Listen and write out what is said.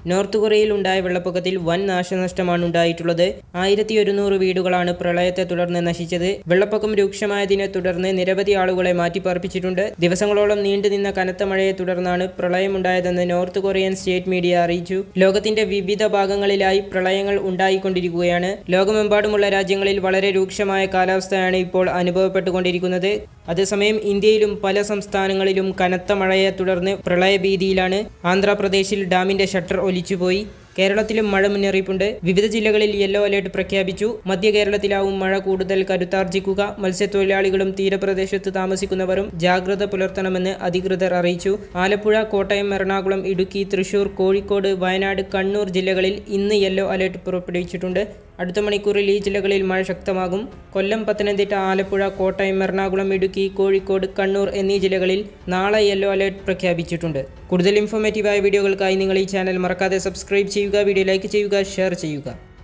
north കൊറിയയിൽ ഉണ്ടായ വെള്ളപ്പൊക്കത്തിൽ വൻ നാശനഷ്ടമാണ് ഉണ്ടായിട്ടുള്ളത് ആയിരത്തി ഒരുന്നൂറ് വീടുകളാണ് പ്രളയത്തെ തുടർന്ന് നശിച്ചത് വെള്ളപ്പൊക്കം രൂക്ഷമായതിനെ തുടർന്ന് നിരവധി ആളുകളെ മാറ്റിപ്പാർപ്പിച്ചിട്ടുണ്ട് ദിവസങ്ങളോളം നീണ്ടുനിന്ന കനത്ത മഴയെ തുടർന്നാണ് പ്രളയമുണ്ടായതെന്ന് നോർത്ത് കൊറിയൻ സ്റ്റേറ്റ് മീഡിയ അറിയിച്ചു ലോകത്തിന്റെ വിവിധ ഭാഗങ്ങളിലായി പ്രളയങ്ങൾ ഉണ്ടായിക്കൊണ്ടിരിക്കുകയാണ് ലോകമെമ്പാടുമുള്ള രാജ്യങ്ങളിൽ വളരെ രൂക്ഷമായ കാലാവസ്ഥയാണ് ഇപ്പോൾ അനുഭവപ്പെട്ടുകൊണ്ടിരിക്കുന്നത് അതേസമയം ഇന്ത്യയിലും പല സംസ്ഥാനങ്ങളിലും കനത്ത മഴയെ തുടർന്ന് പ്രളയഭീതിയിലാണ് ആന്ധ്രാപ്രദേശിൽ ഡാമിന്റെ ഷട്ടർ ഒലിച്ചുപോയി കേരളത്തിലും മഴ മുന്നറിയിപ്പുണ്ട് വിവിധ ജില്ലകളിൽ യെല്ലോ അലേർട്ട് പ്രഖ്യാപിച്ചു മധ്യ കേരളത്തിലാവും മഴ കൂടുതൽ കരുത്താർജിക്കുക മത്സ്യത്തൊഴിലാളികളും തീരപ്രദേശത്ത് താമസിക്കുന്നവരും ജാഗ്രത പുലർത്തണമെന്ന് അധികൃതർ അറിയിച്ചു ആലപ്പുഴ കോട്ടയം എറണാകുളം ഇടുക്കി തൃശൂർ കോഴിക്കോട് വയനാട് കണ്ണൂർ ജില്ലകളിൽ ഇന്ന് യെല്ലോ അലേർട്ട് പുറപ്പെടുവിച്ചിട്ടുണ്ട് അടുത്ത മണിക്കൂറിൽ ഈ ജില്ലകളിൽ മഴ ശക്തമാകും കൊല്ലം പത്തനംതിട്ട ആലപ്പുഴ കോട്ടയം എറണാകുളം ഇടുക്കി കോഴിക്കോട് കണ്ണൂർ എന്നീ ജില്ലകളിൽ നാളെ യെല്ലോ അലേർട്ട് പ്രഖ്യാപിച്ചിട്ടുണ്ട് കൂടുതൽ ഇൻഫോർമേറ്റീവായ വീഡിയോകൾക്കായി നിങ്ങൾ ഈ ചാനൽ മറക്കാതെ സബ്സ്ക്രൈബ് ചെയ്യുക വീഡിയോ ലൈക്ക് ചെയ്യുക ഷെയർ ചെയ്യുക